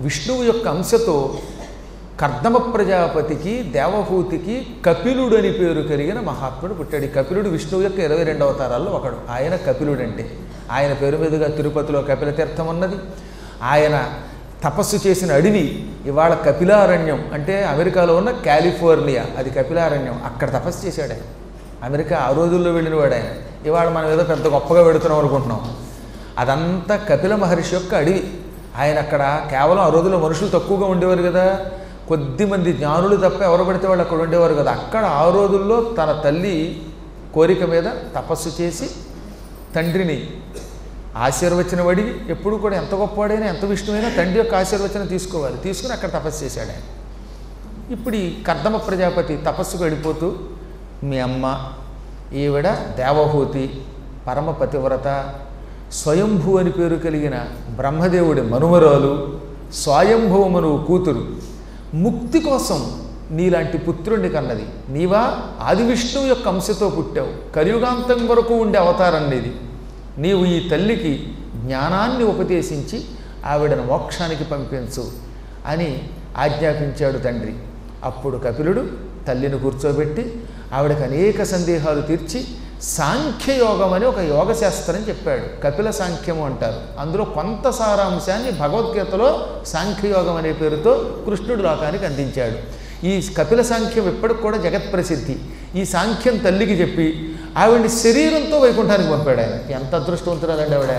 విష్ణువు యొక్క అంశతో కర్దమ ప్రజాపతికి దేవహూతికి కపిలుడు అని పేరు కలిగిన మహాత్ముడు పుట్టాడు ఈ కపిలుడు విష్ణువు యొక్క ఇరవై రెండవ అవతారాల్లో ఒకడు ఆయన కపిలుడు అంటే ఆయన పేరు మీదుగా తిరుపతిలో కపిల తీర్థం ఉన్నది ఆయన తపస్సు చేసిన అడవి ఇవాళ కపిలారణ్యం అంటే అమెరికాలో ఉన్న కాలిఫోర్నియా అది కపిలారణ్యం అక్కడ తపస్సు చేశాడు ఆయన అమెరికా ఆ రోజుల్లో వెళ్ళిన వాడు ఆయన ఇవాళ మనం ఏదో పెద్ద గొప్పగా పెడుతున్నాం అనుకుంటున్నాం అదంతా కపిల మహర్షి యొక్క అడవి ఆయన అక్కడ కేవలం ఆ రోజుల్లో మనుషులు తక్కువగా ఉండేవారు కదా కొద్ది మంది జ్ఞానులు తప్ప ఎవరు పడితే వాళ్ళు అక్కడ ఉండేవారు కదా అక్కడ ఆ రోజుల్లో తన తల్లి కోరిక మీద తపస్సు చేసి తండ్రిని ఆశీర్వచనం అడిగి ఎప్పుడు కూడా ఎంత గొప్పవాడైనా ఎంత విష్ణువైనా తండ్రి యొక్క ఆశీర్వచనం తీసుకోవాలి తీసుకుని అక్కడ తపస్సు చేశాడు ఆయన ఇప్పుడు ఈ కర్దమ ప్రజాపతి తపస్సుకు వెళ్ళిపోతూ మీ అమ్మ ఈవిడ దేవహూతి పరమ పతివ్రత స్వయంభూ అని పేరు కలిగిన బ్రహ్మదేవుడి మనుమరాలు స్వయంభవమనువు కూతురు ముక్తి కోసం నీలాంటి పుత్రుణ్ణి కన్నది నీవా ఆది విష్ణువు యొక్క అంశతో పుట్టావు కలియుగాంతం వరకు ఉండే అవతారం నీది నీవు ఈ తల్లికి జ్ఞానాన్ని ఉపదేశించి ఆవిడను మోక్షానికి పంపించు అని ఆజ్ఞాపించాడు తండ్రి అప్పుడు కపిలుడు తల్లిని కూర్చోబెట్టి ఆవిడకి అనేక సందేహాలు తీర్చి సాంఖ్యయోగం అని ఒక యోగ శాస్త్రం చెప్పాడు కపిల సాంఖ్యము అంటారు అందులో కొంత సారాంశాన్ని భగవద్గీతలో సాంఖ్యయోగం అనే పేరుతో కృష్ణుడు లోకానికి అందించాడు ఈ కపిల సాంఖ్యం ఎప్పటికి కూడా జగత్ ప్రసిద్ధి ఈ సాంఖ్యం తల్లికి చెప్పి ఆవిడ్ని శరీరంతో వైకుంఠానికి పంపాడు ఆయన ఎంత అదృష్టవంతురాలండి ఆవిడ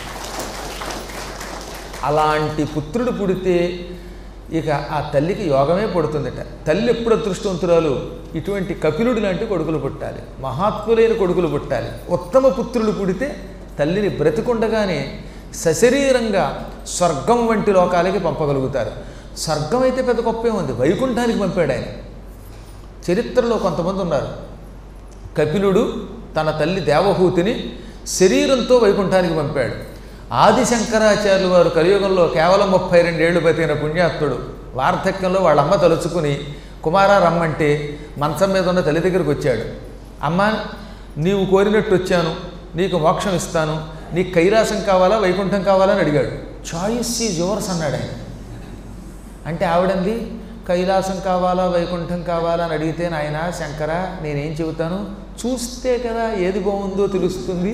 అలాంటి పుత్రుడు పుడితే ఇక ఆ తల్లికి యోగమే పడుతుందట తల్లి ఎప్పుడు అదృష్టవంతురాలు ఇటువంటి కపిలుడు లాంటి కొడుకులు పుట్టాలి మహాత్ములైన కొడుకులు పుట్టాలి ఉత్తమ పుత్రులు పుడితే తల్లిని బ్రతికుండగానే సశరీరంగా స్వర్గం వంటి లోకాలకి పంపగలుగుతారు స్వర్గం అయితే పెద్ద గొప్పే ఉంది వైకుంఠానికి పంపాడు ఆయన చరిత్రలో కొంతమంది ఉన్నారు కపిలుడు తన తల్లి దేవహూతిని శరీరంతో వైకుంఠానికి పంపాడు ఆది శంకరాచార్యులు వారు కలియుగంలో కేవలం ముప్పై రెండేళ్లు బతికిన పుణ్యాత్తుడు వార్ధక్యంలో వాళ్ళ అమ్మ తలుచుకుని కుమారా రమ్మంటే మంచం మీద ఉన్న తల్లి దగ్గరికి వచ్చాడు అమ్మ నీవు కోరినట్టు వచ్చాను నీకు మోక్షం ఇస్తాను నీకు కైలాసం కావాలా వైకుంఠం కావాలా అని అడిగాడు చాయిస్ ఈజ్ యువర్స్ అన్నాడు ఆయన అంటే ఆవిడంది కైలాసం కావాలా వైకుంఠం కావాలా అని అడిగితే నాయన శంకర నేనేం చెబుతాను చూస్తే కదా ఏది బాగుందో తెలుస్తుంది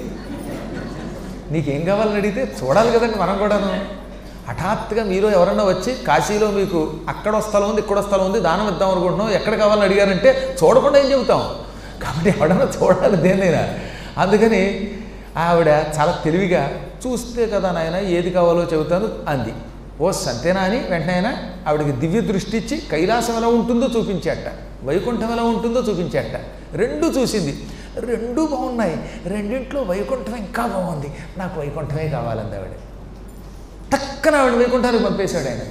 నీకేం కావాలని అడిగితే చూడాలి కదండి మనం కూడాను హఠాత్తుగా మీరు ఎవరన్నా వచ్చి కాశీలో మీకు అక్కడ స్థలం ఉంది ఇక్కడ స్థలం ఉంది దానం ఇద్దాం అనుకుంటున్నాం ఎక్కడ కావాలని అడిగారంటే చూడకుండా ఏం చెబుతాం కాబట్టి ఎవడన్నా చూడాలి దేన్నైనా అందుకని ఆవిడ చాలా తెలివిగా చూస్తే కదా నాయన ఏది కావాలో చెబుతాను అంది ఓ సంతేనా అని వెంటనే ఆయన ఆవిడకి దివ్య దృష్టి ఇచ్చి కైలాసం ఎలా ఉంటుందో చూపించాట వైకుంఠం ఎలా ఉంటుందో చూపించాట రెండు చూసింది రెండు బాగున్నాయి రెండింట్లో వైకుంఠం ఇంకా బాగుంది నాకు వైకుంఠమే కావాలంది ఆవిడ టక్కన ఆవిడ వైకుంఠానికి పంపేశాడు ఆయన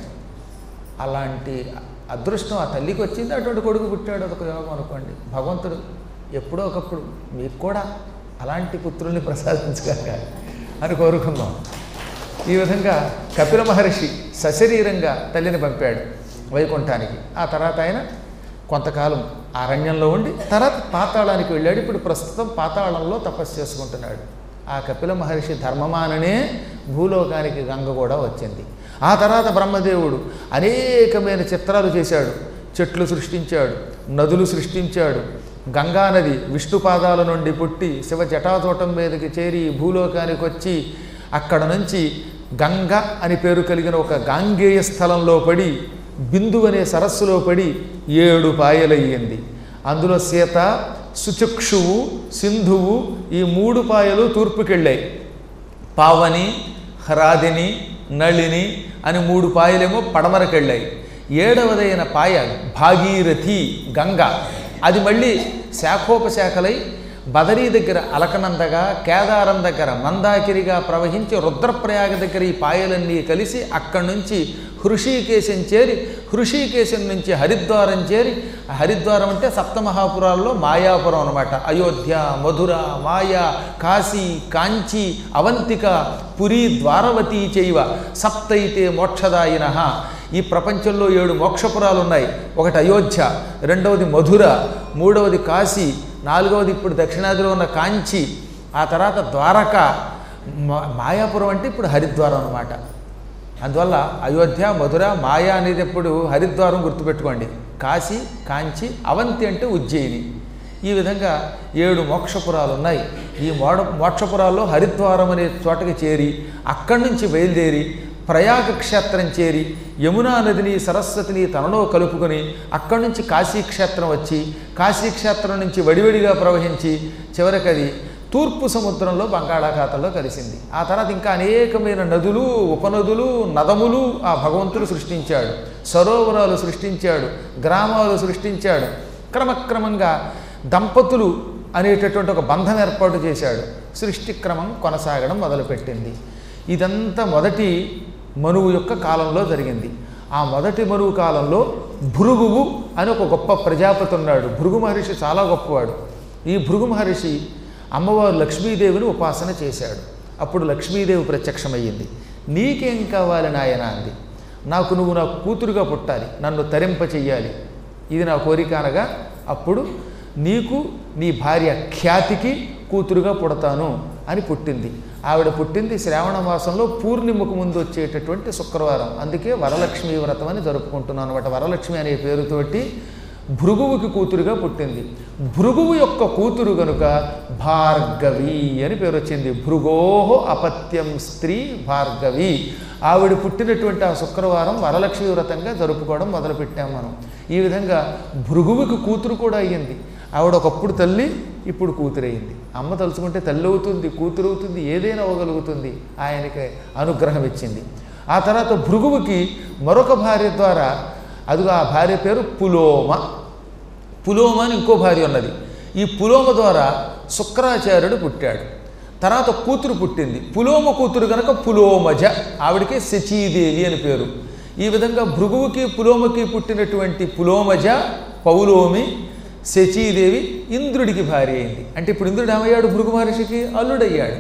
అలాంటి అదృష్టం ఆ తల్లికి వచ్చింది అటువంటి కొడుకు పుట్టాడు అదొక యోగం అనుకోండి భగవంతుడు ఎప్పుడో ఒకప్పుడు మీకు కూడా అలాంటి పుత్రుల్ని ప్రసాదించగలగా అని కోరుకుందాం ఈ విధంగా కపిల మహర్షి సశరీరంగా తల్లిని పంపాడు వైకుంఠానికి ఆ తర్వాత ఆయన కొంతకాలం అరణ్యంలో ఉండి తర్వాత పాతాళానికి వెళ్ళాడు ఇప్పుడు ప్రస్తుతం పాతాళంలో తపస్సు చేసుకుంటున్నాడు ఆ కపిల మహర్షి ధర్మమాననే భూలోకానికి గంగ కూడా వచ్చింది ఆ తర్వాత బ్రహ్మదేవుడు అనేకమైన చిత్రాలు చేశాడు చెట్లు సృష్టించాడు నదులు సృష్టించాడు గంగానది విష్ణు పాదాల నుండి పుట్టి శివ జటాతోటం మీదకి చేరి భూలోకానికి వచ్చి అక్కడ నుంచి గంగ అని పేరు కలిగిన ఒక గాంగేయ స్థలంలో పడి బిందు అనే సరస్సులో పడి ఏడు పాయలయ్యింది అందులో సీత సుచక్షువు సింధువు ఈ మూడు పాయలు తూర్పుకెళ్ళాయి పావని హ్రాదిని నళిని అని మూడు పాయలేమో పడమరకెళ్ళాయి ఏడవదైన పాయ భాగీరథి గంగ అది మళ్ళీ శాఖోపశాఖలై బదరీ దగ్గర అలకనందగా కేదారం దగ్గర మందాకిరిగా ప్రవహించి రుద్రప్రయాగ దగ్గర ఈ పాయలన్నీ కలిసి అక్కడి నుంచి హృషికేశం చేరి హృషికేశం నుంచి హరిద్వారం చేరి ఆ హరిద్వారం అంటే సప్తమహాపురాల్లో మాయాపురం అనమాట అయోధ్య మధుర మాయా కాశీ కాంచీ అవంతిక పురి ద్వారవతి చైవ సప్తైతే మోక్షదాయిన ఈ ప్రపంచంలో ఏడు మోక్షపురాలు ఉన్నాయి ఒకటి అయోధ్య రెండవది మధుర మూడవది కాశీ నాలుగవది ఇప్పుడు దక్షిణాదిలో ఉన్న కాంచి ఆ తర్వాత ద్వారక మా- మాయాపురం అంటే ఇప్పుడు హరిద్వారం అనమాట అందువల్ల అయోధ్య మధుర మాయా అనేది ఎప్పుడు హరిద్వారం గుర్తుపెట్టుకోండి కాశీ కాంచి అవంతి అంటే ఉజ్జయిని ఈ విధంగా ఏడు మోక్షపురాలు ఉన్నాయి ఈ మోడ మోక్షపురాల్లో హరిద్వారం అనే చోటకి చేరి అక్కడి నుంచి బయలుదేరి ప్రయాగ క్షేత్రం చేరి యమునా నదిని సరస్వతిని తనలో కలుపుకొని అక్కడి నుంచి కాశీక్షేత్రం వచ్చి కాశీక్షేత్రం నుంచి వడివడిగా ప్రవహించి చివరికి అది తూర్పు సముద్రంలో బంగాళాఖాతంలో కలిసింది ఆ తర్వాత ఇంకా అనేకమైన నదులు ఉపనదులు నదములు ఆ భగవంతుడు సృష్టించాడు సరోవరాలు సృష్టించాడు గ్రామాలు సృష్టించాడు క్రమక్రమంగా దంపతులు అనేటటువంటి ఒక బంధం ఏర్పాటు చేశాడు సృష్టి క్రమం కొనసాగడం మొదలుపెట్టింది ఇదంతా మొదటి మనువు యొక్క కాలంలో జరిగింది ఆ మొదటి మనువు కాలంలో భృగువు అని ఒక గొప్ప ప్రజాపతి ఉన్నాడు భృగు మహర్షి చాలా గొప్పవాడు ఈ భృగు మహర్షి అమ్మవారు లక్ష్మీదేవిని ఉపాసన చేశాడు అప్పుడు లక్ష్మీదేవి ప్రత్యక్షమయ్యింది నీకేం కావాలి నాయన అంది నాకు నువ్వు నా కూతురుగా పుట్టాలి నన్ను తరింప చెయ్యాలి ఇది నా కోరిక అనగా అప్పుడు నీకు నీ భార్య ఖ్యాతికి కూతురుగా పుడతాను అని పుట్టింది ఆవిడ పుట్టింది శ్రావణ మాసంలో పూర్ణిమకు ముందు వచ్చేటటువంటి శుక్రవారం అందుకే వరలక్ష్మి వ్రతం అని జరుపుకుంటున్నాను అనమాట వరలక్ష్మి అనే పేరుతోటి భృగువుకి కూతురుగా పుట్టింది భృగువు యొక్క కూతురు గనుక భార్గవి అని పేరు వచ్చింది భృగోహో అపత్యం స్త్రీ భార్గవి ఆవిడ పుట్టినటువంటి ఆ శుక్రవారం వరలక్ష్మి వ్రతంగా జరుపుకోవడం మొదలుపెట్టాం మనం ఈ విధంగా భృగువుకి కూతురు కూడా అయ్యింది ఆవిడ ఒకప్పుడు తల్లి ఇప్పుడు కూతురయింది అమ్మ తలుచుకుంటే తల్లి అవుతుంది కూతురు అవుతుంది ఏదైనా అవ్వగలుగుతుంది ఆయనకి అనుగ్రహం ఇచ్చింది ఆ తర్వాత భృగువుకి మరొక భార్య ద్వారా అదిగో ఆ భార్య పేరు పులోమ పులోమ అని ఇంకో భార్య ఉన్నది ఈ పులోమ ద్వారా శుక్రాచార్యుడు పుట్టాడు తర్వాత కూతురు పుట్టింది పులోమ కూతురు కనుక పులోమజ ఆవిడకి శచీదేవి అని పేరు ఈ విధంగా భృగువుకి పులోమకి పుట్టినటువంటి పులోమజ పౌలోమి శచీదేవి ఇంద్రుడికి భార్య అయింది అంటే ఇప్పుడు ఇంద్రుడు ఏమయ్యాడు భృగు మహర్షికి అల్లుడయ్యాడు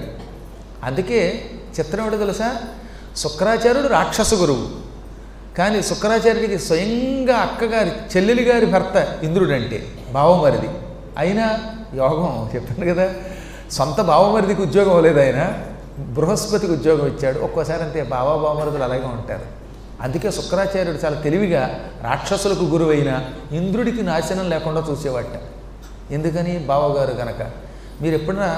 అందుకే చిత్రం ఏంటో తెలుసా శుక్రాచార్యుడు రాక్షస గురువు కానీ శుక్రాచార్యుడికి స్వయంగా అక్కగారి చెల్లెలి గారి భర్త ఇంద్రుడంటే బావమరిది అయినా యోగం చెప్పాను కదా సొంత బావమరిదికి ఉద్యోగం లేదు ఆయన బృహస్పతికి ఉద్యోగం ఇచ్చాడు ఒక్కోసారి అంతే బావ బావమరుదులు అలాగే ఉంటారు అందుకే శుక్రాచార్యుడు చాలా తెలివిగా రాక్షసులకు గురువైన ఇంద్రుడికి నాశనం లేకుండా చూసేవాట ఎందుకని బావగారు కనుక మీరు ఎప్పుడైనా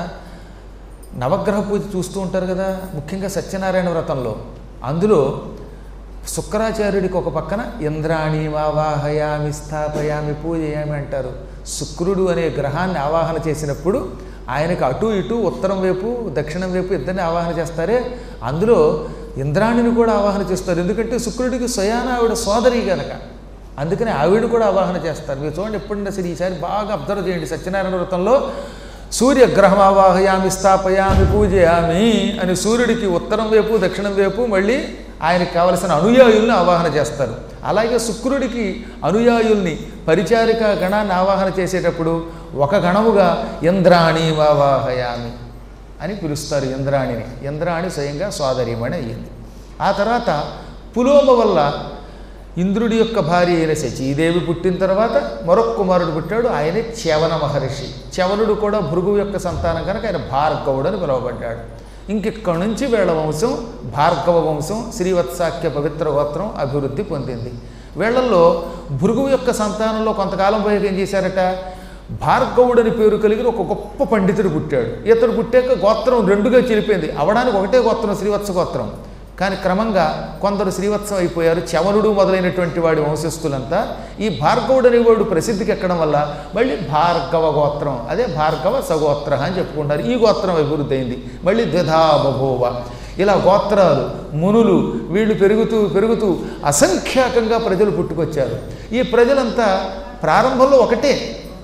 నవగ్రహ పూజ చూస్తూ ఉంటారు కదా ముఖ్యంగా సత్యనారాయణ వ్రతంలో అందులో శుక్రాచార్యుడికి ఒక పక్కన ఇంద్రాణి ఆవాహయామి స్థాపయామి పూజయామి అంటారు శుక్రుడు అనే గ్రహాన్ని ఆవాహన చేసినప్పుడు ఆయనకు అటు ఇటు ఉత్తరం వైపు దక్షిణం వైపు ఇద్దరిని ఆవాహన చేస్తారే అందులో ఇంద్రాణిని కూడా ఆవాహన చేస్తారు ఎందుకంటే శుక్రుడికి స్వయాన ఆవిడ సోదరి గనక అందుకని ఆవిడ కూడా ఆవాహన చేస్తారు మీరు చూడండి ఎప్పుడైనా సరే ఈసారి బాగా అబ్జర్వ్ చేయండి సత్యనారాయణ వ్రతంలో సూర్యగ్రహం ఆవాహయామి స్థాపయామి పూజయామి అని సూర్యుడికి ఉత్తరం వైపు దక్షిణం వైపు మళ్ళీ ఆయనకి కావలసిన అనుయాయుల్ని ఆవాహన చేస్తారు అలాగే శుక్రుడికి అనుయాయుల్ని పరిచారిక గణాన్ని ఆవాహన చేసేటప్పుడు ఒక గణముగా ఇంద్రాణి వావాహయామి అని పిలుస్తారు ఇంద్రాణిని ఇంద్రాణి స్వయంగా సోదరీమణి అయ్యింది ఆ తర్వాత పులోమ వల్ల ఇంద్రుడి యొక్క భార్య అయిన శచీదేవి పుట్టిన తర్వాత మరొక కుమారుడు పుట్టాడు ఆయనే చ్యవన మహర్షి చ్యవనుడు కూడా భృగు యొక్క సంతానం కనుక ఆయన భార్గవుడు అని పిలువబడ్డాడు ఇంకెక్కడి నుంచి వీళ్ళ వంశం భార్గవ వంశం శ్రీవత్సాఖ్య పవిత్ర గోత్రం అభివృద్ధి పొందింది వీళ్ళల్లో భృగు యొక్క సంతానంలో కొంతకాలం పోయాక ఏం చేశారట భార్గవుడని పేరు కలిగిన ఒక గొప్ప పండితుడు పుట్టాడు ఇతడు పుట్టాక గోత్రం రెండుగా చెరిపోయింది అవడానికి ఒకటే గోత్రం శ్రీవత్స గోత్రం కానీ క్రమంగా కొందరు శ్రీవత్సం అయిపోయారు చవనుడు మొదలైనటువంటి వాడి వంశస్థులంతా ఈ భార్గవుడు అనేవాడు ప్రసిద్ధికి ఎక్కడం వల్ల మళ్ళీ భార్గవ గోత్రం అదే భార్గవ సగోత్ర అని చెప్పుకుంటారు ఈ గోత్రం అభివృద్ధి అయింది మళ్ళీ ద్విధా బభూవ ఇలా గోత్రాలు మునులు వీళ్ళు పెరుగుతూ పెరుగుతూ అసంఖ్యాకంగా ప్రజలు పుట్టుకొచ్చారు ఈ ప్రజలంతా ప్రారంభంలో ఒకటే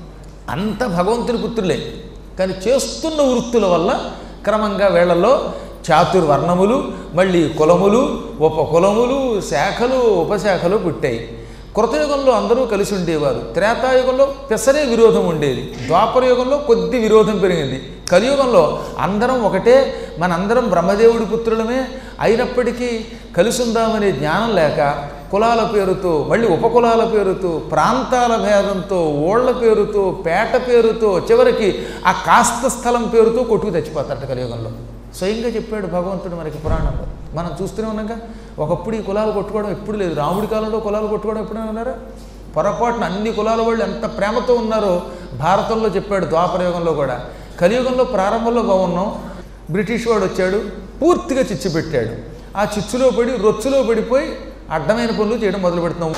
అంత భగవంతుని పుత్రులే కానీ చేస్తున్న వృత్తుల వల్ల క్రమంగా వేళల్లో చాతుర్వర్ణములు మళ్ళీ కులములు ఉపకులములు శాఖలు ఉపశాఖలు పుట్టాయి కృతయుగంలో అందరూ కలిసి ఉండేవారు త్రేతాయుగంలో పెసరే విరోధం ఉండేది ద్వాపర యుగంలో కొద్ది విరోధం పెరిగింది కలియుగంలో అందరం ఒకటే మనందరం బ్రహ్మదేవుడి పుత్రులమే అయినప్పటికీ కలిసి ఉందామనే జ్ఞానం లేక కులాల పేరుతో మళ్ళీ ఉపకులాల పేరుతో ప్రాంతాల భేదంతో ఓళ్ల పేరుతో పేట పేరుతో చివరికి ఆ కాస్త స్థలం పేరుతో కొట్టుకు తెచ్చిపోతారట కలియుగంలో స్వయంగా చెప్పాడు భగవంతుడు మనకి పురాణంలో మనం చూస్తూనే ఉన్నాగా ఒకప్పుడు ఈ కులాలు కొట్టుకోవడం ఎప్పుడు లేదు రాముడి కాలంలో కులాలు కొట్టుకోవడం ఎప్పుడైనా ఉన్నారా పొరపాటున అన్ని కులాల వాళ్ళు ఎంత ప్రేమతో ఉన్నారో భారతంలో చెప్పాడు ద్వాపరయుగంలో కూడా కలియుగంలో ప్రారంభంలో బాగున్నాం బ్రిటిష్ వాడు వచ్చాడు పూర్తిగా చిచ్చు పెట్టాడు ఆ చిచ్చులో పడి రొచ్చులో పడిపోయి అడ్డమైన పనులు చేయడం మొదలు పెడుతున్నాం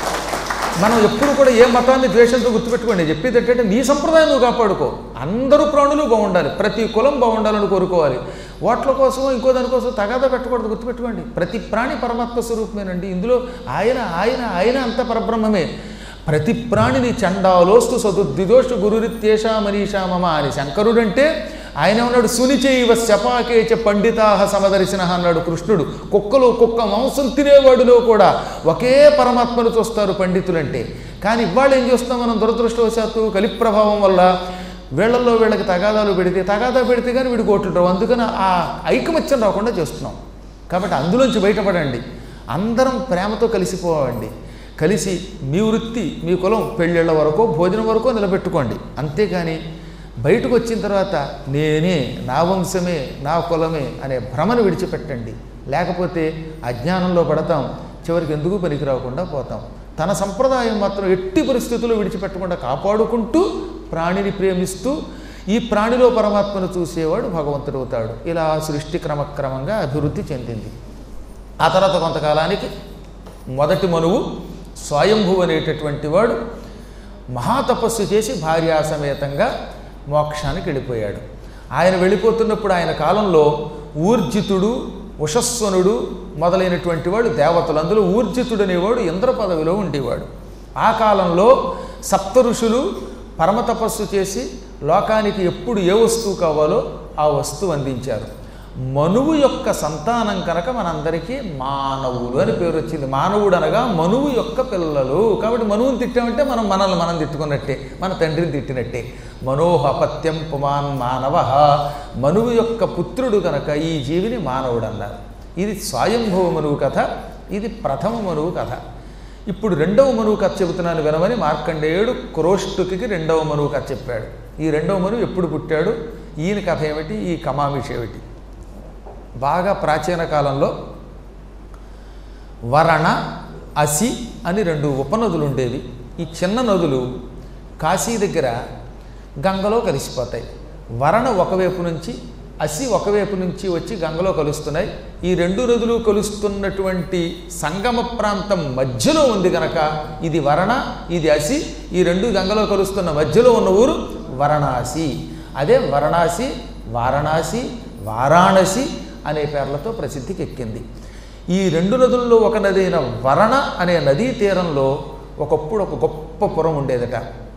మనం ఎప్పుడు కూడా ఏ మతాన్ని ద్వేషంతో గుర్తుపెట్టుకోండి చెప్పేది ఏంటంటే నీ సంప్రదాయం నువ్వు కాపాడుకో అందరూ ప్రాణులు బాగుండాలి ప్రతి కులం బాగుండాలని కోరుకోవాలి ఓట్ల కోసం ఇంకో దానికోసం తగాదా పెట్టకూడదు గుర్తుపెట్టుకోండి ప్రతి ప్రాణి పరమాత్మ స్వరూపమేనండి ఇందులో ఆయన ఆయన ఆయన అంత పరబ్రహ్మమే ప్రతి ప్రాణిని చండాలోస్తు సదుద్విదోషు గురురిత్యేష మనీషా మమ అని శంకరుడంటే ఆయన ఉన్నాడు సునిచైవ శపాకేచ పండితాహ సమదర్శన అన్నాడు కృష్ణుడు కుక్కలు కుక్క మాంసం తినేవాడిలో కూడా ఒకే పరమాత్మను చూస్తారు పండితులంటే కానీ ఇవాళ ఏం చేస్తాం మనం దురదృష్టవశాత్తు కలి ప్రభావం వల్ల వీళ్ళల్లో వీళ్ళకి తగాదాలు పెడితే తగాదా పెడితే కానీ వీడికి ఓట్లు రావు అందుకని ఆ ఐకమత్యం రాకుండా చేస్తున్నాం కాబట్టి అందులోంచి బయటపడండి అందరం ప్రేమతో కలిసిపోవండి కలిసి మీ వృత్తి మీ కులం పెళ్ళిళ్ళ వరకు భోజనం వరకు నిలబెట్టుకోండి అంతేగాని బయటకు వచ్చిన తర్వాత నేనే నా వంశమే నా కులమే అనే భ్రమను విడిచిపెట్టండి లేకపోతే అజ్ఞానంలో పడతాం చివరికి ఎందుకు పనికి రాకుండా పోతాం తన సంప్రదాయం మాత్రం ఎట్టి పరిస్థితుల్లో విడిచిపెట్టకుండా కాపాడుకుంటూ ప్రాణిని ప్రేమిస్తూ ఈ ప్రాణిలో పరమాత్మను చూసేవాడు భగవంతుడు అవుతాడు ఇలా సృష్టి క్రమక్రమంగా అభివృద్ధి చెందింది ఆ తర్వాత కొంతకాలానికి మొదటి మనువు స్వయంభు అనేటటువంటి వాడు మహాతపస్సు చేసి భార్యాసమేతంగా మోక్షానికి వెళ్ళిపోయాడు ఆయన వెళ్ళిపోతున్నప్పుడు ఆయన కాలంలో ఊర్జితుడు ఉషస్వనుడు మొదలైనటువంటి వాడు దేవతలు అందులో ఊర్జితుడు అనేవాడు ఇంద్ర పదవిలో ఉండేవాడు ఆ కాలంలో సప్త ఋషులు పరమతపస్సు చేసి లోకానికి ఎప్పుడు ఏ వస్తువు కావాలో ఆ వస్తువు అందించారు మనువు యొక్క సంతానం కనుక మనందరికీ మానవులు అని పేరు వచ్చింది మానవుడు అనగా మనువు యొక్క పిల్లలు కాబట్టి మనువుని తిట్టామంటే మనం మనల్ని మనం తిట్టుకున్నట్టే మన తండ్రిని తిట్టినట్టే మనోహపత్యం పుమాన్ మానవ మనువు యొక్క పుత్రుడు కనుక ఈ జీవిని మానవుడు అన్నారు ఇది స్వయంభవ మనువు కథ ఇది ప్రథమ మనువు కథ ఇప్పుడు రెండవ మనువు కథ చెబుతున్నాను వినమని మార్కండేయుడు క్రోష్టుకి రెండవ మనువు కథ చెప్పాడు ఈ రెండవ మనువు ఎప్పుడు పుట్టాడు ఈయన కథ ఏమిటి ఈ కమామిష్ ఏమిటి బాగా ప్రాచీన కాలంలో వరణ అసి అని రెండు ఉపనదులు ఉండేవి ఈ చిన్న నదులు కాశీ దగ్గర గంగలో కలిసిపోతాయి వరణ ఒకవైపు నుంచి అసి ఒకవైపు నుంచి వచ్చి గంగలో కలుస్తున్నాయి ఈ రెండు నదులు కలుస్తున్నటువంటి సంగమ ప్రాంతం మధ్యలో ఉంది గనక ఇది వరణ ఇది అసి ఈ రెండు గంగలో కలుస్తున్న మధ్యలో ఉన్న ఊరు వరణాసి అదే వరణాసి వారణాసి వారాణసి అనే పేర్లతో ప్రసిద్ధికి ఎక్కింది ఈ రెండు నదుల్లో ఒక నది అయిన వరణ అనే నదీ తీరంలో ఒకప్పుడు ఒక గొప్ప పురం ఉండేదట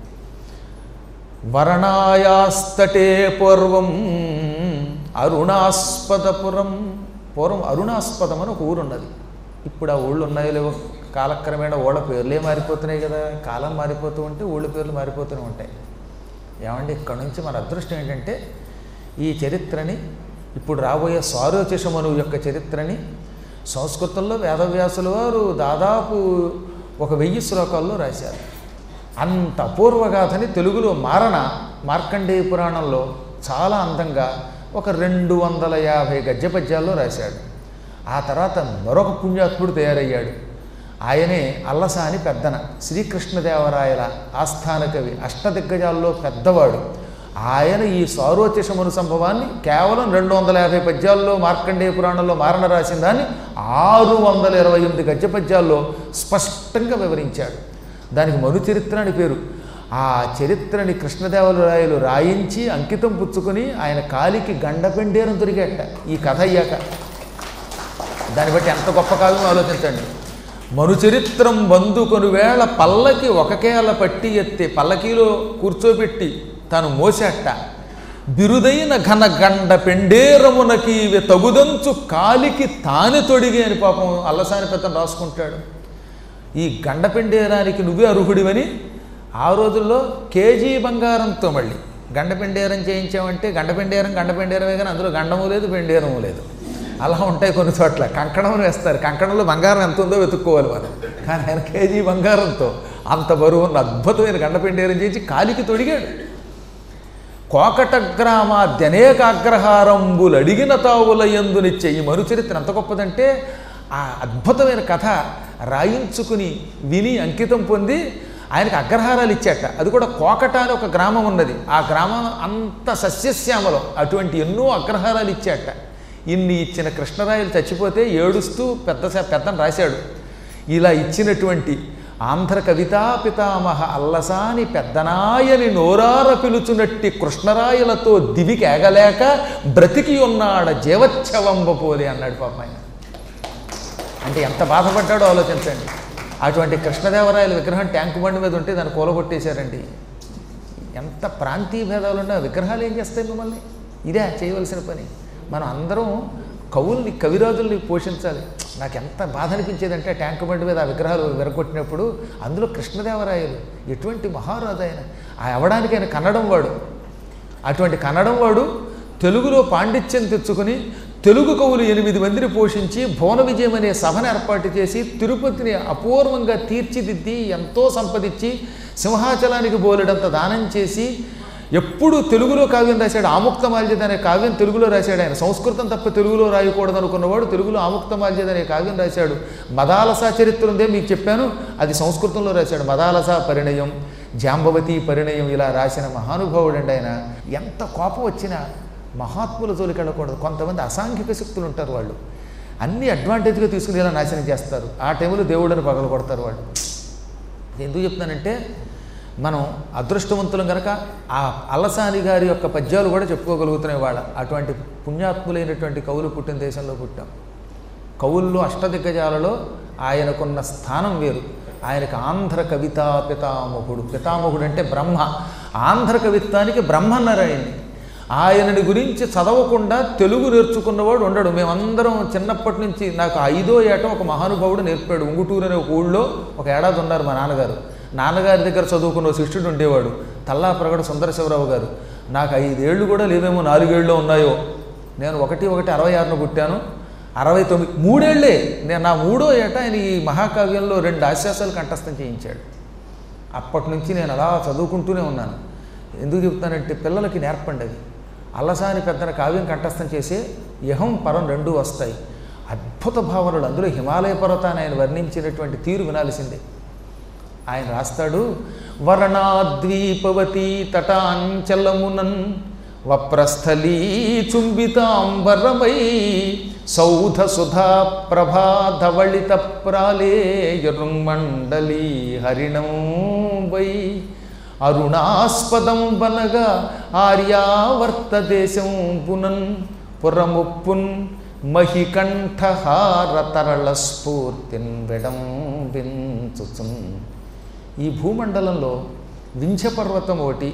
వరణాయాస్తటే పూర్వం అరుణాస్పదపురం పూర్వం అరుణాస్పదం అని ఒక ఊరు ఉన్నది ఇప్పుడు ఆ ఊళ్ళు ఉన్నాయో లేవో కాలక్రమేణా ఊళ్ళ పేర్లే మారిపోతున్నాయి కదా కాలం మారిపోతూ ఉంటే ఊళ్ళ పేర్లు మారిపోతూనే ఉంటాయి ఏమండి ఇక్కడ నుంచి మన అదృష్టం ఏంటంటే ఈ చరిత్రని ఇప్పుడు రాబోయే స్వారోచిషమను యొక్క చరిత్రని సంస్కృతంలో వేదవ్యాసుల వారు దాదాపు ఒక వెయ్యి శ్లోకాల్లో రాశారు అంత అపూర్వగాథని తెలుగులో మారణ మార్కండేయ పురాణంలో చాలా అందంగా ఒక రెండు వందల యాభై గద్య పద్యాల్లో రాశాడు ఆ తర్వాత మరొక పుణ్యాత్ముడు తయారయ్యాడు ఆయనే అల్లసాని పెద్దన శ్రీకృష్ణదేవరాయల ఆస్థాన కవి అష్టదిగ్గజాల్లో పెద్దవాడు ఆయన ఈ సారోచిషమను సంభవాన్ని కేవలం రెండు వందల యాభై పద్యాల్లో మార్కండేయ పురాణంలో మారణ రాసిన దాన్ని ఆరు వందల ఇరవై ఎనిమిది గద్య పద్యాల్లో స్పష్టంగా వివరించాడు దానికి మను చరిత్ర అని పేరు ఆ చరిత్రని కృష్ణదేవరాయలు రాయించి అంకితం పుచ్చుకొని ఆయన కాలికి గండపెండేరం దొరికేట ఈ కథ అయ్యాక దాన్ని బట్టి ఎంత గొప్ప కావ్యం ఆలోచించండి మనుచరిత్రం బందుకొని వేళ పల్లకి ఒకకేల పట్టి ఎత్తి పల్లకీలో కూర్చోబెట్టి తాను మోసేట బిరుదైన ఘన గండ పెండేరమునకి ఇవి తగుదంచు కాలికి తానే తొడిగి అని పాపం అల్లసాని పెద్దను రాసుకుంటాడు ఈ గండ పెండేరానికి నువ్వే అర్హుడివని ఆ రోజుల్లో కేజీ బంగారంతో మళ్ళీ గండ పెండేరం చేయించామంటే గండ పెండేరం గండ పెండేరమే కానీ అందులో గండము లేదు పెండేరము లేదు అలా ఉంటాయి కొన్ని చోట్ల కంకణం వేస్తారు కంకణంలో బంగారం ఎంత ఉందో వెతుక్కోవాలి మనం కానీ ఆయన కేజీ బంగారంతో అంత బరువు ఉన్న అద్భుతమైన గండ పెండేరం చేయించి కాలికి తొడిగాడు కోకట గ్రామాద్యనేకాగ్రహారంబులు అడిగిన తావుల ఎందునిచ్చే ఈ మరుచరిత్ర ఎంత గొప్పదంటే ఆ అద్భుతమైన కథ రాయించుకుని విని అంకితం పొంది ఆయనకు అగ్రహారాలు ఇచ్చాట అది కూడా కోకట అని ఒక గ్రామం ఉన్నది ఆ గ్రామం అంత సస్యశ్యామలం అటువంటి ఎన్నో అగ్రహారాలు ఇచ్చాట ఇన్ని ఇచ్చిన కృష్ణరాయలు చచ్చిపోతే ఏడుస్తూ పెద్ద పెద్దని రాశాడు ఇలా ఇచ్చినటువంటి ఆంధ్ర కవితా పితామహ అల్లసాని పెద్దనాయని నోరార పిలుచునట్టి కృష్ణరాయలతో దివికి ఏగలేక బ్రతికి ఉన్నాడ జీవచ్ఛవంబపోలి అన్నాడు పాప ఆయన అంటే ఎంత బాధపడ్డాడో ఆలోచించండి అటువంటి కృష్ణదేవరాయల విగ్రహం ట్యాంకు బండి మీద ఉంటే దాన్ని కూలగొట్టేశారండి ఎంత ప్రాంతీయ భేదాలు ఉన్న విగ్రహాలు ఏం చేస్తాయి మిమ్మల్ని ఇదే చేయవలసిన పని మనం అందరం కవుల్ని కవిరాజుల్ని పోషించాలి నాకు ఎంత బాధ అనిపించేదంటే ట్యాంక్ బండి మీద ఆ విగ్రహాలు విరగొట్టినప్పుడు అందులో కృష్ణదేవరాయలు ఎటువంటి మహారాజు ఆయన ఆ అవడానికి ఆయన కన్నడం వాడు అటువంటి కన్నడం వాడు తెలుగులో పాండిత్యం తెచ్చుకొని తెలుగు కవులు ఎనిమిది మందిని పోషించి భువన విజయం అనే సభను ఏర్పాటు చేసి తిరుపతిని అపూర్వంగా తీర్చిదిద్ది ఎంతో సంపదించి సింహాచలానికి బోలెడంత దానం చేసి ఎప్పుడు తెలుగులో కావ్యం రాశాడు ఆముక్త మాల్యద అనే కావ్యం తెలుగులో రాశాడు ఆయన సంస్కృతం తప్ప తెలుగులో రాయకూడదు అనుకున్నవాడు తెలుగులో ఆముక్త మాల్యద అనే కావ్యం రాశాడు మదాలస చరిత్ర ఉందే మీకు చెప్పాను అది సంస్కృతంలో రాశాడు మదాలస పరిణయం జాంబవతి పరిణయం ఇలా రాసిన మహానుభావుడు అండి ఆయన ఎంత కోపం వచ్చినా మహాత్ముల జోలికి వెళ్ళకూడదు కొంతమంది అసాంఘిక శక్తులు ఉంటారు వాళ్ళు అన్ని అడ్వాంటేజ్గా తీసుకుని ఇలా నాశనం చేస్తారు ఆ టైంలో దేవుడిని పగల కొడతారు వాళ్ళు ఎందుకు చెప్తానంటే మనం అదృష్టవంతులం కనుక ఆ అల్లసాని గారి యొక్క పద్యాలు కూడా చెప్పుకోగలుగుతున్నాయి వాళ్ళ అటువంటి పుణ్యాత్ములైనటువంటి కవులు పుట్టిన దేశంలో పుట్టాం కవుల్లో అష్టదిగ్గజాలలో ఆయనకున్న స్థానం వేరు ఆయనకు ఆంధ్ర కవితా పితామహుడు పితామహుడు అంటే బ్రహ్మ ఆంధ్ర కవిత్వానికి బ్రహ్మ అన్నారు ఆయన్ని ఆయనని గురించి చదవకుండా తెలుగు నేర్చుకున్నవాడు ఉండడు మేమందరం చిన్నప్పటి నుంచి నాకు ఐదో ఏట ఒక మహానుభావుడు నేర్పాడు ఉంగుటూరు అనే ఒక ఊళ్ళో ఒక ఏడాది ఉన్నారు మా నాన్నగారు నాన్నగారి దగ్గర చదువుకున్న ఒక శిష్యుడు ఉండేవాడు తల్లా ప్రగడ సుందరశివరావు గారు నాకు ఐదేళ్ళు కూడా లేవేమో నాలుగేళ్ళు ఉన్నాయో నేను ఒకటి ఒకటి అరవై ఆరున పుట్టాను అరవై తొమ్మిది మూడేళ్లే నేను నా మూడో ఏట ఆయన ఈ మహాకావ్యంలో రెండు ఆశ్వాసాలు కంఠస్థం చేయించాడు అప్పటి నుంచి నేను అలా చదువుకుంటూనే ఉన్నాను ఎందుకు చెప్తానంటే పిల్లలకి నేర్పండి అది అల్లసాని పెద్దన కావ్యం కంఠస్థం చేసే యహం పరం రెండూ వస్తాయి అద్భుత భావనలు అందులో హిమాలయ పర్వతాన్ని ఆయన వర్ణించినటువంటి తీరు వినాల్సిందే ఆయన రాస్తాడు వర్ణాద్వీపవతి తటాంచలమునన్ వప్రస్థలీ చుంబితాంబరమై సౌధ సుధా ప్రభాధవళిత ప్రాళేయరుమండలీ హరిణం వై అరుణాస్పదం బనగా ఆర్యావర్త దేశం పునన్ పురముప్పున్ మహికంఠహార తరళ స్ఫూర్తిన్ వెడం వించుచున్ ఈ భూమండలంలో వింధ్య పర్వతం ఒకటి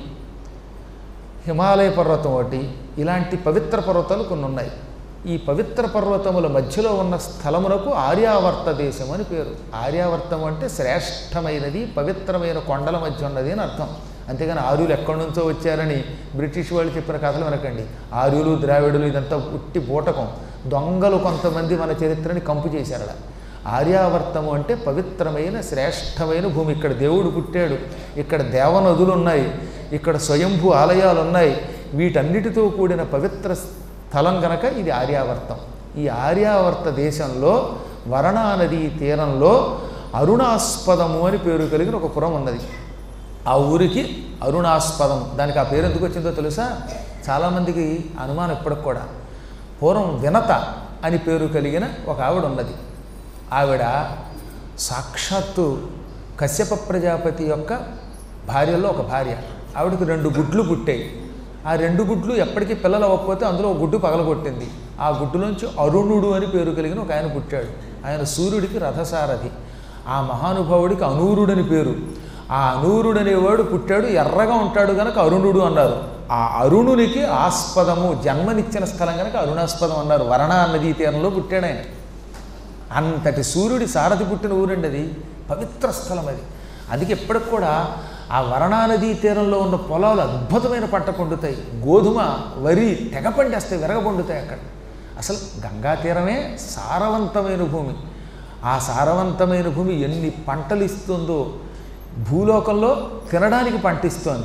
హిమాలయ పర్వతం ఒకటి ఇలాంటి పవిత్ర పర్వతాలు కొన్ని ఉన్నాయి ఈ పవిత్ర పర్వతముల మధ్యలో ఉన్న స్థలమునకు ఆర్యావర్త దేశం అని పేరు ఆర్యావర్తం అంటే శ్రేష్టమైనది పవిత్రమైన కొండల మధ్య ఉన్నది అని అర్థం అంతేగాని ఆర్యులు ఎక్కడి నుంచో వచ్చారని బ్రిటిష్ వాళ్ళు చెప్పిన కథలు వినకండి ఆర్యులు ద్రావిడులు ఇదంతా ఉట్టి బూటకం దొంగలు కొంతమంది మన చరిత్రని కంపు చేశారు అలా ఆర్యావర్తము అంటే పవిత్రమైన శ్రేష్టమైన భూమి ఇక్కడ దేవుడు పుట్టాడు ఇక్కడ దేవనదులు ఉన్నాయి ఇక్కడ స్వయంభూ ఆలయాలు ఉన్నాయి వీటన్నిటితో కూడిన పవిత్ర స్థలం గనక ఇది ఆర్యావర్తం ఈ ఆర్యావర్త దేశంలో వరణా నదీ తీరంలో అరుణాస్పదము అని పేరు కలిగిన ఒక పురం ఉన్నది ఆ ఊరికి అరుణాస్పదం దానికి ఆ పేరు ఎందుకు వచ్చిందో తెలుసా చాలామందికి అనుమానం ఇప్పటికి కూడా పూర్వం వినత అని పేరు కలిగిన ఒక ఆవిడ ఉన్నది ఆవిడ సాక్షాత్తు కశ్యప ప్రజాపతి యొక్క భార్యలో ఒక భార్య ఆవిడకు రెండు గుడ్లు పుట్టాయి ఆ రెండు గుడ్లు ఎప్పటికీ పిల్లలు అవ్వకపోతే అందులో ఒక గుడ్డు పగలగొట్టింది ఆ గుడ్డులోంచి అరుణుడు అని పేరు కలిగిన ఒక ఆయన పుట్టాడు ఆయన సూర్యుడికి రథసారథి ఆ మహానుభావుడికి అనూరుడని పేరు ఆ అనూరుడు అనేవాడు పుట్టాడు ఎర్రగా ఉంటాడు కనుక అరుణుడు అన్నారు ఆ అరుణునికి ఆస్పదము జన్మనిచ్చిన స్థలం కనుక అరుణాస్పదం అన్నారు వరణా నదీ తీరంలో పుట్టాడు ఆయన అంతటి సూర్యుడి సారథి పుట్టిన ఊరండి అది పవిత్ర స్థలం అది అందుకే ఎప్పటికి కూడా ఆ వరణా నదీ తీరంలో ఉన్న పొలాలు అద్భుతమైన పంట పండుతాయి గోధుమ వరి తెగ పండేస్తాయి విరగ పండుతాయి అక్కడ అసలు గంగా తీరమే సారవంతమైన భూమి ఆ సారవంతమైన భూమి ఎన్ని పంటలు ఇస్తుందో భూలోకంలో తినడానికి పంట ఇస్తోంది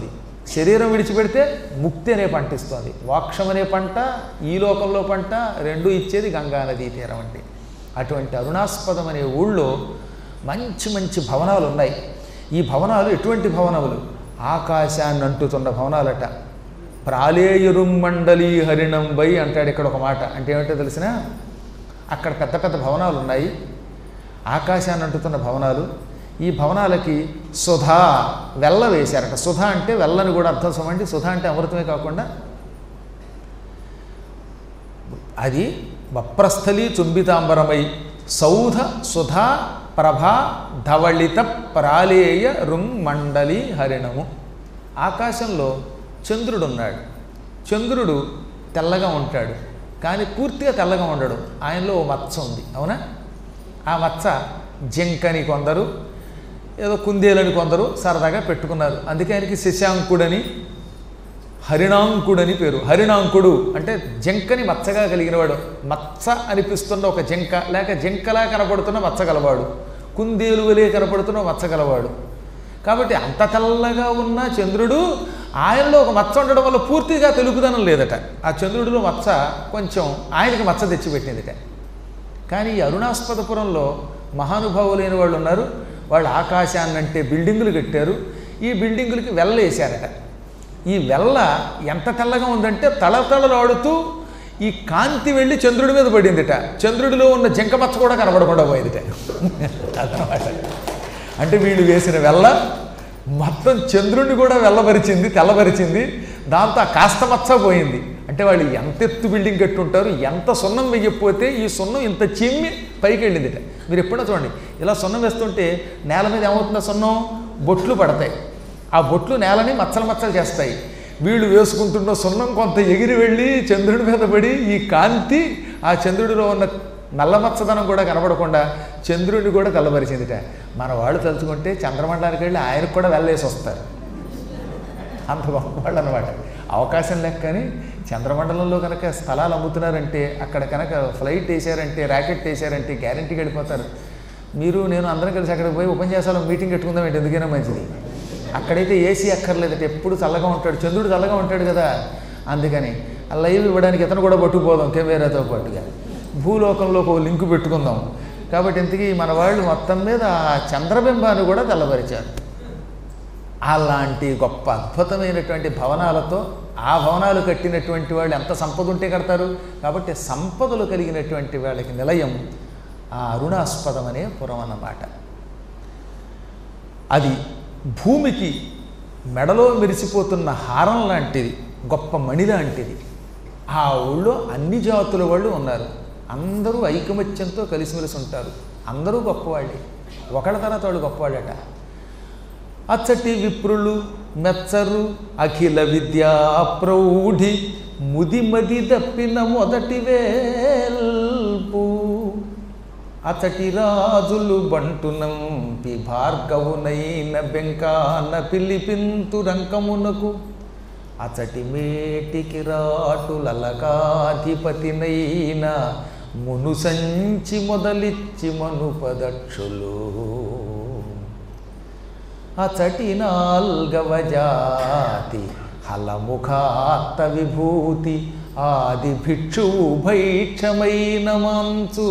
శరీరం విడిచిపెడితే ముక్తి అనే పంట ఇస్తోంది మోక్షం అనే పంట ఈ లోకంలో పంట రెండు ఇచ్చేది గంగా నదీ తీరం అంటే అటువంటి అరుణాస్పదం అనే ఊళ్ళో మంచి మంచి భవనాలు ఉన్నాయి ఈ భవనాలు ఎటువంటి భవనములు ఆకాశాన్ని అంటుతున్న భవనాలట ప్రాళేయురుం మండలి హరిణం బై అంటాడు ఇక్కడ ఒక మాట అంటే ఏమిటో తెలిసిన అక్కడ పెద్ద పెద్ద భవనాలు ఉన్నాయి ఆకాశాన్ని అంటుతున్న భవనాలు ఈ భవనాలకి సుధా వెల్ల వేశారట సుధా అంటే వెల్లని కూడా అర్థం సమండి సుధా అంటే అమృతమే కాకుండా అది వప్రస్థలి చుంబితాంబరమై సౌధ సుధా ప్రభా ధవళిత ప్రాళేయ రుం మండలి హరిణము ఆకాశంలో చంద్రుడు ఉన్నాడు చంద్రుడు తెల్లగా ఉంటాడు కానీ పూర్తిగా తెల్లగా ఉండడు ఆయనలో ఓ మచ్చ ఉంది అవునా ఆ మచ్చ జింకని కొందరు ఏదో కుందేలని కొందరు సరదాగా పెట్టుకున్నారు అందుకే ఆయనకి శశాంకుడని హరిణాంకుడని పేరు హరిణాంకుడు అంటే జింకని మచ్చగా కలిగినవాడు మచ్చ అనిపిస్తున్న ఒక జింక లేక జింకలా కనపడుతున్న మచ్చ గలవాడు కుందేలు వలే కనపడుతున్న మచ్చ గలవాడు కాబట్టి అంత తెల్లగా ఉన్న చంద్రుడు ఆయనలో ఒక మచ్చ ఉండడం వల్ల పూర్తిగా తెలుపుదనం లేదట ఆ చంద్రుడిలో మచ్చ కొంచెం ఆయనకి మచ్చ తెచ్చిపెట్టిందిట కానీ ఈ అరుణాస్పదపురంలో మహానుభావులైన వాళ్ళు ఉన్నారు వాళ్ళు ఆకాశాన్ని అంటే బిల్డింగులు కట్టారు ఈ బిల్డింగులకి వెల్ల వేశారట ఈ వెల్ల ఎంత తెల్లగా ఉందంటే తళతళలాడుతూ ఈ కాంతి వెళ్ళి చంద్రుడి మీద పడిందిట చంద్రుడిలో ఉన్న జింక మచ్చ కూడా కనబడకుండా పోయిందిట అదనమాట అంటే వీళ్ళు వేసిన వెల్ల మొత్తం చంద్రుడిని కూడా వెళ్ళబరిచింది తెల్లబరిచింది దాంతో ఆ కాస్త మచ్చ పోయింది అంటే వాళ్ళు ఎంత ఎత్తు బిల్డింగ్ కట్టుంటారు ఎంత సున్నం వెయ్యకపోతే ఈ సున్నం ఇంత చిమ్మి పైకి వెళ్ళిందిట మీరు ఎప్పుడైనా చూడండి ఇలా సున్నం వేస్తుంటే నేల మీద ఏమవుతుందో సున్నం బొట్లు పడతాయి ఆ బొట్లు నేలని మచ్చలు మచ్చలు చేస్తాయి వీళ్ళు వేసుకుంటున్న సున్నం కొంత ఎగిరి వెళ్ళి చంద్రుడి మీద పడి ఈ కాంతి ఆ చంద్రుడిలో ఉన్న నల్లమచ్చదనం కూడా కనబడకుండా చంద్రుడిని కూడా తెల్లబరిచిందిట మన వాళ్ళు తలుచుకుంటే చంద్రమండలానికి వెళ్ళి ఆయనకు కూడా వెళ్ళేసి వస్తారు అంత గొప్పవాళ్ళు అనమాట అవకాశం లెక్కని చంద్రమండలంలో కనుక స్థలాలు అమ్ముతున్నారంటే అక్కడ కనుక ఫ్లైట్ వేసారంటే ర్యాకెట్ వేసారంటే గ్యారంటీకి వెళ్ళిపోతారు మీరు నేను అందరం కలిసి అక్కడికి పోయి ఉపన్యాసాలు మీటింగ్ పెట్టుకుందాం ఏంటి ఎందుకైనా మంచిది అక్కడైతే ఏసీ అక్కర్లేదట ఎప్పుడు చల్లగా ఉంటాడు చంద్రుడు చల్లగా ఉంటాడు కదా అందుకని ఆ లైవ్ ఇవ్వడానికి ఇతను కూడా పట్టుకుపోదాం కెమెరాతో పాటుగా భూలోకంలో ఒక లింక్ పెట్టుకుందాం కాబట్టి ఇంతకీ మన వాళ్ళు మొత్తం మీద ఆ చంద్రబింబాన్ని కూడా తెల్లబరిచారు అలాంటి గొప్ప అద్భుతమైనటువంటి భవనాలతో ఆ భవనాలు కట్టినటువంటి వాళ్ళు ఎంత సంపద ఉంటే కడతారు కాబట్టి సంపదలు కలిగినటువంటి వాళ్ళకి నిలయం ఆ అరుణాస్పదం అనే పురం అన్నమాట అది భూమికి మెడలో మెరిసిపోతున్న హారం లాంటిది గొప్ప మణి లాంటిది ఆ ఊళ్ళో అన్ని జాతుల వాళ్ళు ఉన్నారు అందరూ ఐకమత్యంతో కలిసిమెలిసి ఉంటారు అందరూ గొప్పవాళ్ళే ఒకళ్ళ తర్వాత వాళ్ళు గొప్పవాళ్ళట అచ్చటి విప్రులు మెచ్చరు అఖిల విద్యా ప్రౌఢి ముదిమది దప్పిన మొదటి వేల్పు అతటి రాజులు బంటునంపి భార్గవునైన బెంకాన పిలిపింతు రంకమునకు అతటి మేటికి రాటులలకాధిపతినైన మును సంచి మొదలిచ్చి మనుపదక్షులు అచటి నాల్గవ జాతి హలముఖాత్త విభూతి ఆది భిక్షువు భైక్షమైన మంచు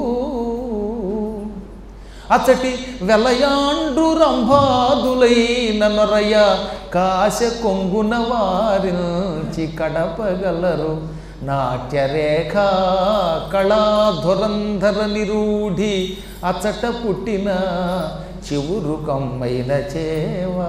అచటి వెలయాండ్రు రంభాదులైన నొరయ కాశ కొంగున వారించి కడపగలరు నాట్యరేఖ కళాధురంధర నిరూఢి అచట పుట్టిన చివురు కమ్మైన చేవా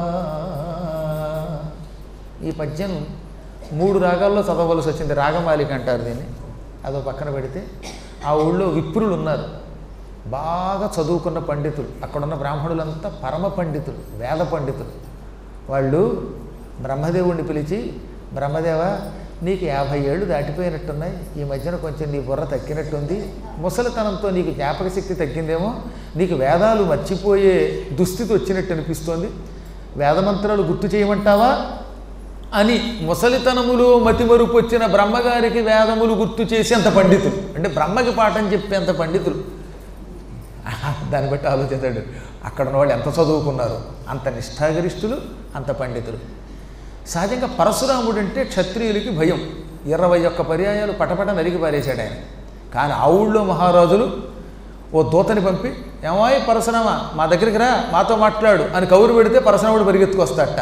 ఈ పద్యం మూడు రాగాల్లో చదవలసి వచ్చింది రాగమాలిక అంటారు దీన్ని అదో పక్కన పెడితే ఆ ఊళ్ళో విప్రులు ఉన్నారు బాగా చదువుకున్న పండితులు అక్కడున్న బ్రాహ్మణులంతా పరమ పండితులు వేద పండితులు వాళ్ళు బ్రహ్మదేవుణ్ణి పిలిచి బ్రహ్మదేవ నీకు యాభై ఏళ్ళు దాటిపోయినట్టున్నాయి ఈ మధ్యన కొంచెం నీ బుర్ర తగ్గినట్టుంది ముసలితనంతో నీకు జ్ఞాపక శక్తి తగ్గిందేమో నీకు వేదాలు మర్చిపోయే దుస్థితి వచ్చినట్టు అనిపిస్తోంది వేదమంత్రాలు గుర్తు చేయమంటావా అని ముసలితనములో మతిమరుపు వచ్చిన బ్రహ్మగారికి వేదములు గుర్తు చేసేంత పండితులు అంటే బ్రహ్మకి పాఠం చెప్పేంత పండితులు దాన్ని బట్టి ఆలోచించాడు అక్కడ ఉన్న వాళ్ళు ఎంత చదువుకున్నారు అంత నిష్ఠాగరిష్ఠులు అంత పండితులు సహజంగా పరశురాముడు అంటే క్షత్రియులకి భయం ఇరవై ఒక్క పర్యాయాలు పటపట నరికి పారేశాడు ఆయన కానీ ఆ ఊళ్ళో మహారాజులు ఓ దూతని పంపి ఏమాయి పరశురామ మా దగ్గరికి రా మాతో మాట్లాడు అని కౌరు పెడితే పరశురాముడు పరిగెత్తుకొస్తాడట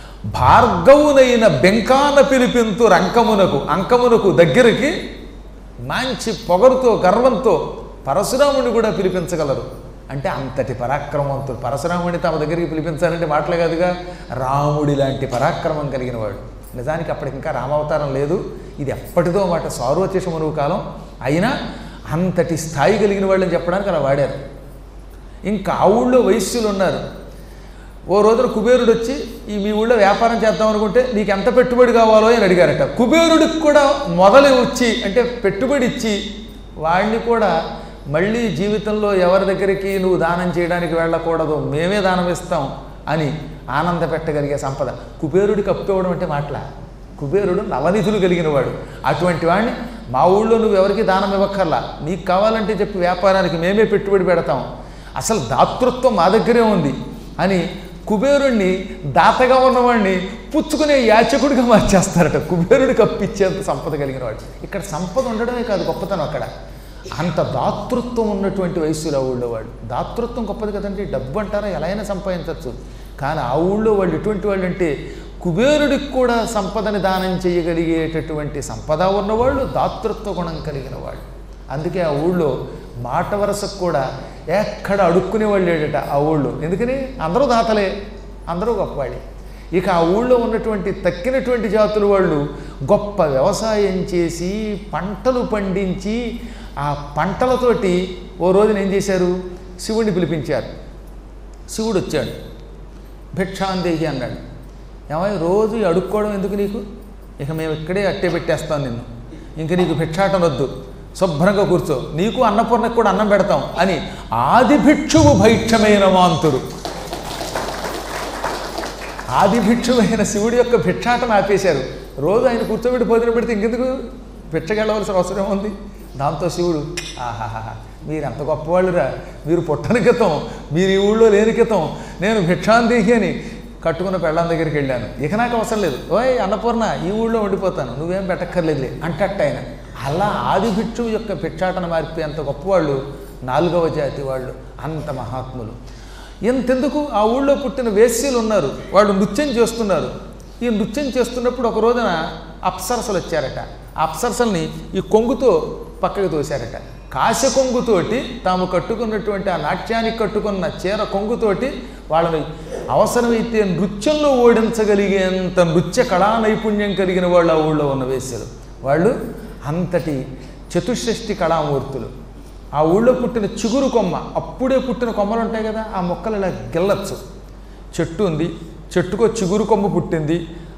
భార్గవునైన బెంకాన పిలిపింతు రంకమునకు అంకమునకు దగ్గరికి మంచి పొగరుతో గర్వంతో పరశురాముడిని కూడా పిలిపించగలరు అంటే అంతటి పరాక్రమవంతుడు పరశురాముడిని తమ దగ్గరికి పిలిపించాలంటే మాటలే కాదుగా రాముడి లాంటి పరాక్రమం కలిగిన వాడు నిజానికి అప్పటికి ఇంకా రామావతారం లేదు ఇది ఎప్పటిదో మాట సార్వచేష మనువు కాలం అయినా అంతటి స్థాయి కలిగిన వాళ్ళని చెప్పడానికి అలా వాడారు ఇంకా ఆ ఊళ్ళో వైశ్యులు ఉన్నారు ఓ రోజున కుబేరుడు వచ్చి ఈ మీ ఊళ్ళో వ్యాపారం చేద్దాం అనుకుంటే నీకు ఎంత పెట్టుబడి కావాలో అని అడిగారట కుబేరుడికి కూడా మొదలు వచ్చి అంటే పెట్టుబడి ఇచ్చి వాడిని కూడా మళ్ళీ జీవితంలో ఎవరి దగ్గరికి నువ్వు దానం చేయడానికి వెళ్ళకూడదు మేమే దానం ఇస్తాం అని ఆనంద పెట్టగలిగే సంపద కుబేరుడికి అప్పివ్వడం అంటే మాటల కుబేరుడు నవనిధులు కలిగిన వాడు అటువంటి వాడిని మా ఊళ్ళో నువ్వు ఎవరికి దానం ఇవ్వక్కర్లా నీకు కావాలంటే చెప్పి వ్యాపారానికి మేమే పెట్టుబడి పెడతాం అసలు దాతృత్వం మా దగ్గరే ఉంది అని కుబేరుణ్ణి దాతగా ఉన్నవాడిని పుచ్చుకునే యాచకుడిగా మార్చేస్తారట కుబేరుడికి అప్పిచ్చేంత సంపద కలిగిన వాడు ఇక్కడ సంపద ఉండడమే కాదు గొప్పతనం అక్కడ అంత దాతృత్వం ఉన్నటువంటి వయస్సులో ఆ ఊళ్ళో వాడు దాతృత్వం గొప్పది కదండి డబ్బు అంటారా ఎలా అయినా సంపాదించవచ్చు కానీ ఆ ఊళ్ళో వాళ్ళు ఎటువంటి వాళ్ళు అంటే కుబేరుడికి కూడా సంపదని దానం చేయగలిగేటటువంటి సంపద ఉన్నవాళ్ళు దాతృత్వ గుణం కలిగిన వాళ్ళు అందుకే ఆ ఊళ్ళో మాట వరసకు కూడా ఎక్కడ అడుక్కునే వాళ్ళు లేడట ఆ ఊళ్ళో ఎందుకని అందరూ దాతలే అందరూ గొప్పవాళ్ళే ఇక ఆ ఊళ్ళో ఉన్నటువంటి తక్కినటువంటి జాతుల వాళ్ళు గొప్ప వ్యవసాయం చేసి పంటలు పండించి ఆ పంటలతోటి ఓ రోజున ఏం చేశారు శివుడిని పిలిపించారు శివుడు వచ్చాడు భిక్షాందేహి అన్నాడు ఏమై రోజు ఈ అడుక్కోవడం ఎందుకు నీకు ఇక మేము ఇక్కడే అట్టే పెట్టేస్తాం నిన్ను ఇంక నీకు భిక్షాటం వద్దు శుభ్రంగా కూర్చో నీకు అన్నపూర్ణకు కూడా అన్నం పెడతాం అని ఆది భిక్షువు భైక్షమైన మాంతుడు ఆది భిక్షువైన శివుడి యొక్క భిక్షాటం ఆపేశారు రోజు ఆయన కూర్చోబెట్టి భోజనం పెడితే ఇంకెందుకు భిక్షకెళ్ళవలసిన అవసరం ఉంది దాంతో శివుడు ఆహాహా మీరు ఎంత గొప్పవాళ్ళురా మీరు పుట్టని క్రితం మీరు ఈ ఊళ్ళో లేని క్రితం నేను భిక్షాందేహి అని కట్టుకున్న పెళ్ళాం దగ్గరికి వెళ్ళాను ఇక నాకు అవసరం లేదు ఓయ్ అన్నపూర్ణ ఈ ఊళ్ళో ఉండిపోతాను నువ్వేం పెట్టక్కర్లేదులే అంటట్ట ఆయన అలా ఆది భిక్షువు యొక్క భిక్షాటన మారిపోయి అంత గొప్పవాళ్ళు నాలుగవ జాతి వాళ్ళు అంత మహాత్ములు ఇంతెందుకు ఆ ఊళ్ళో పుట్టిన వేశ్యలు ఉన్నారు వాళ్ళు నృత్యం చేస్తున్నారు ఈ నృత్యం చేస్తున్నప్పుడు ఒక రోజున అప్సరసలు వచ్చారట ఆ అప్సరసల్ని ఈ కొంగుతో పక్కకు తోశారట కాశ కొంగుతోటి తాము కట్టుకున్నటువంటి ఆ నాట్యానికి కట్టుకున్న చీర కొంగుతోటి వాళ్ళని అవసరమైతే నృత్యంలో ఓడించగలిగేంత నృత్య కళా నైపుణ్యం కలిగిన వాళ్ళు ఆ ఊళ్ళో ఉన్న వేశ్యలు వాళ్ళు అంతటి చతుషష్ఠి కళామూర్తులు ఆ ఊళ్ళో పుట్టిన చిగురు కొమ్మ అప్పుడే పుట్టిన కొమ్మలు ఉంటాయి కదా ఆ మొక్కలు ఇలా గిల్లచ్చు చెట్టు ఉంది చెట్టుకో చిగురు కొమ్మ పుట్టింది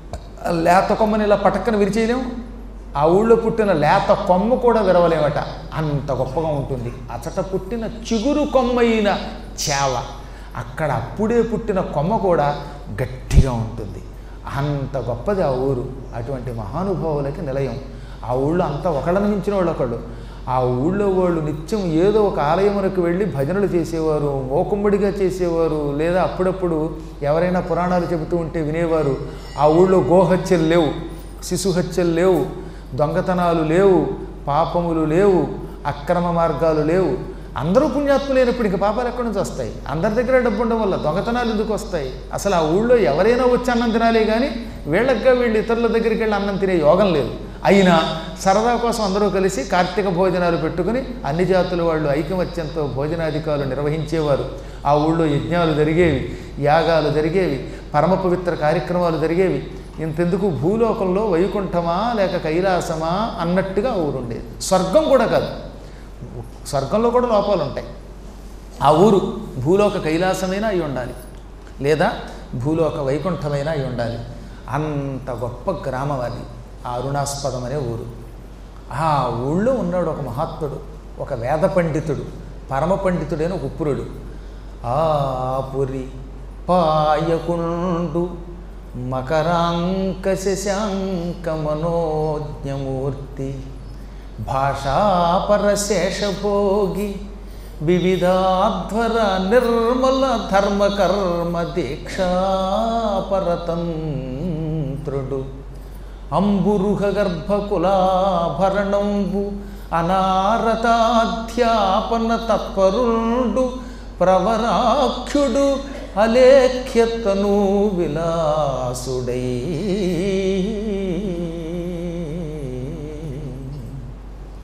ఆ లేత కొమ్మని ఇలా పటక్కన విరిచేయలేము ఆ ఊళ్ళో పుట్టిన లేత కొమ్మ కూడా విరవలేమట అంత గొప్పగా ఉంటుంది అచట పుట్టిన చిగురు కొమ్మైన చేవ అక్కడ అప్పుడే పుట్టిన కొమ్మ కూడా గట్టిగా ఉంటుంది అంత గొప్పది ఆ ఊరు అటువంటి మహానుభావులకి నిలయం ఆ ఊళ్ళో అంతా ఒకళ్ళని మించిన వాళ్ళు ఒకళ్ళు ఆ ఊళ్ళో వాళ్ళు నిత్యం ఏదో ఒక ఆలయమునకు వెళ్ళి భజనలు చేసేవారు మోకుమ్మడిగా చేసేవారు లేదా అప్పుడప్పుడు ఎవరైనా పురాణాలు చెబుతూ ఉంటే వినేవారు ఆ ఊళ్ళో గోహత్యలు లేవు శిశుహత్యలు లేవు దొంగతనాలు లేవు పాపములు లేవు అక్రమ మార్గాలు లేవు అందరూ పుణ్యాత్ములు లేనప్పుడు ఇంక పాపాలు ఎక్కడి నుంచి వస్తాయి అందరి దగ్గర డబ్బు ఉండడం వల్ల దొంగతనాలు ఎందుకు వస్తాయి అసలు ఆ ఊళ్ళో ఎవరైనా వచ్చి అన్నం తినాలే కానీ వీళ్ళగ్గా వీళ్ళు ఇతరుల దగ్గరికి వెళ్ళి అన్నం తినే యోగం లేదు అయినా సరదా కోసం అందరూ కలిసి కార్తీక భోజనాలు పెట్టుకుని అన్ని జాతుల వాళ్ళు ఐకమత్యంతో భోజనాధికారులు నిర్వహించేవారు ఆ ఊళ్ళో యజ్ఞాలు జరిగేవి యాగాలు జరిగేవి పరమ పవిత్ర కార్యక్రమాలు జరిగేవి ఇంతెందుకు భూలోకంలో వైకుంఠమా లేక కైలాసమా అన్నట్టుగా ఆ ఊరు ఉండేది స్వర్గం కూడా కాదు స్వర్గంలో కూడా లోపాలు ఉంటాయి ఆ ఊరు భూలోక కైలాసమైనా అయి ఉండాలి లేదా భూలోక వైకుంఠమైనా అయి ఉండాలి అంత గొప్ప గ్రామం అది ఆ అరుణాస్పదం అనే ఊరు ఆ ఊళ్ళో ఉన్నాడు ఒక మహాత్ముడు ఒక వేద పండితుడు పరమ పండితుడైన ఒక ఉప్పురుడు ఆ పురి పాయకుండు మకరాంక శశాంక మనోజ్ఞమూర్తి భాషాపరశేషభోగి వివిధాధ్వర నిర్మల ధర్మకర్మ దీక్షాపరతం స్వతంత్రుడు అంబురుహ గర్భకులాభరణంబు అనారతాధ్యాపన తత్పరుండు ప్రవరాఖ్యుడు అలేఖ్యతను విలాసుడై